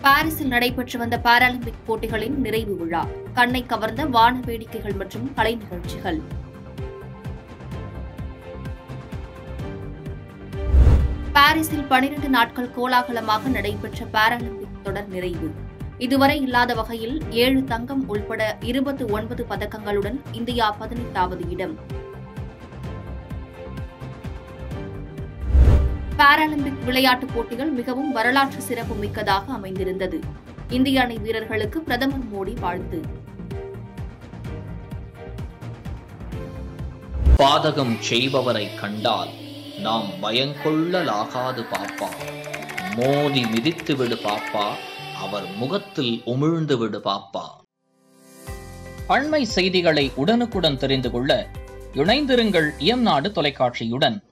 பாரிஸில் நடைபெற்று வந்த பாராலிம்பிக் போட்டிகளின் நிறைவு விழா கண்ணை கவர்ந்த வான வேடிக்கைகள் மற்றும் கலை நிகழ்ச்சிகள் பாரிஸில் பனிரண்டு நாட்கள் கோலாகலமாக நடைபெற்ற பாராலிம்பிக் தொடர் நிறைவு இதுவரை இல்லாத வகையில் ஏழு தங்கம் உள்பட இருபத்தி ஒன்பது பதக்கங்களுடன் இந்தியா பதினெட்டாவது இடம் பாராலிம்பிக் விளையாட்டுப் போட்டிகள் மிகவும் வரலாற்று சிறப்பு மிக்கதாக அமைந்திருந்தது இந்திய அணி வீரர்களுக்கு பிரதமர் மோடி வாழ்த்து பாதகம் செய்பவரை கண்டால் நாம் பயங்கொள்ளலாகாது பாப்பா மோதி மிதித்து விடு பாப்பா அவர் முகத்தில் உமிழ்ந்து விடு பாப்பா அண்மை செய்திகளை உடனுக்குடன் தெரிந்து கொள்ள இணைந்திருங்கள் இயம்நாடு தொலைக்காட்சியுடன்